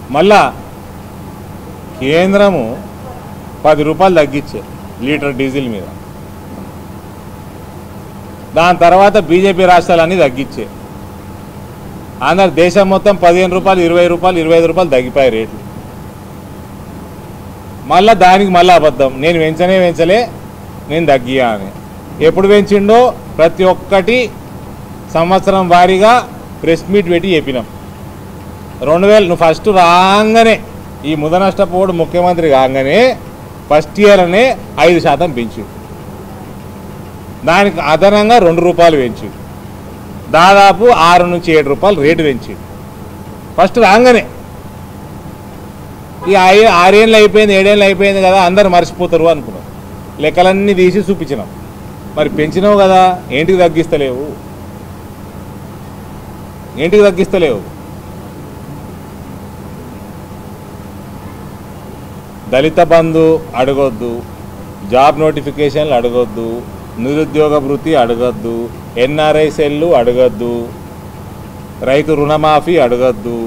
మళ్ళా కేంద్రము పది రూపాయలు తగ్గించే లీటర్ డీజిల్ మీద దాని తర్వాత బీజేపీ రాష్ట్రాలన్నీ తగ్గించే ఆంధ్ర దేశం మొత్తం పదిహేను రూపాయలు ఇరవై రూపాయలు ఇరవై ఐదు రూపాయలు తగ్గిపోయాయి రేట్లు మళ్ళా దానికి మళ్ళీ అబద్ధం నేను పెంచనే పెంచలే నేను తగ్గియా అని ఎప్పుడు పెంచిండో ప్రతి ఒక్కటి సంవత్సరం వారీగా ప్రెస్ మీట్ పెట్టి చెప్పినాం రెండు వేలు నువ్వు ఫస్ట్ రాగానే ఈ ముదనష్టపోడు ముఖ్యమంత్రి కాగానే ఫస్ట్ ఇయర్ అనే ఐదు శాతం పెంచు దానికి అదనంగా రెండు రూపాయలు పెంచు దాదాపు ఆరు నుంచి ఏడు రూపాయలు రేటు పెంచి ఫస్ట్ రాగానే ఈ ఐ- ఆరేళ్ళు అయిపోయింది ఏడేళ్ళు అయిపోయింది కదా అందరు మర్చిపోతారు అనుకున్నాం లెక్కలన్నీ తీసి చూపించినాం మరి పెంచినావు కదా ఏంటికి తగ్గిస్తలేవు ఏంటికి తగ్గిస్తలేవు దళిత బంధు అడగొద్దు జాబ్ నోటిఫికేషన్లు అడగొద్దు నిరుద్యోగ వృత్తి అడగొద్దు ఎన్ఆర్ఐ సెల్లు అడగొద్దు రైతు రుణమాఫీ అడగొద్దు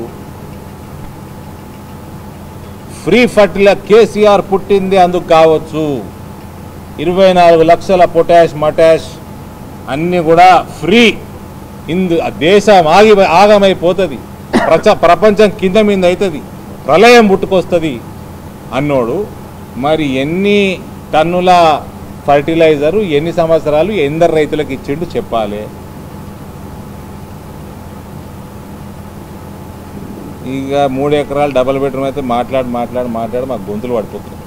ఫ్రీ ఫర్టిల కేసీఆర్ పుట్టింది అందుకు కావచ్చు ఇరవై నాలుగు లక్షల పొటాష్ మటాష్ అన్నీ కూడా ఫ్రీ ఇందు దేశం ఆగి ఆగమైపోతుంది ప్రచ ప్రపంచం కింద మీద అవుతుంది ప్రళయం పుట్టుకొస్తుంది అన్నోడు మరి ఎన్ని టన్నుల ఫర్టిలైజరు ఎన్ని సంవత్సరాలు ఎందరు రైతులకు ఇచ్చిండు చెప్పాలి ఇక మూడు ఎకరాలు డబల్ బెడ్రూమ్ అయితే మాట్లాడి మాట్లాడి మాట్లాడి మాకు గొంతులు పడిపోతుంది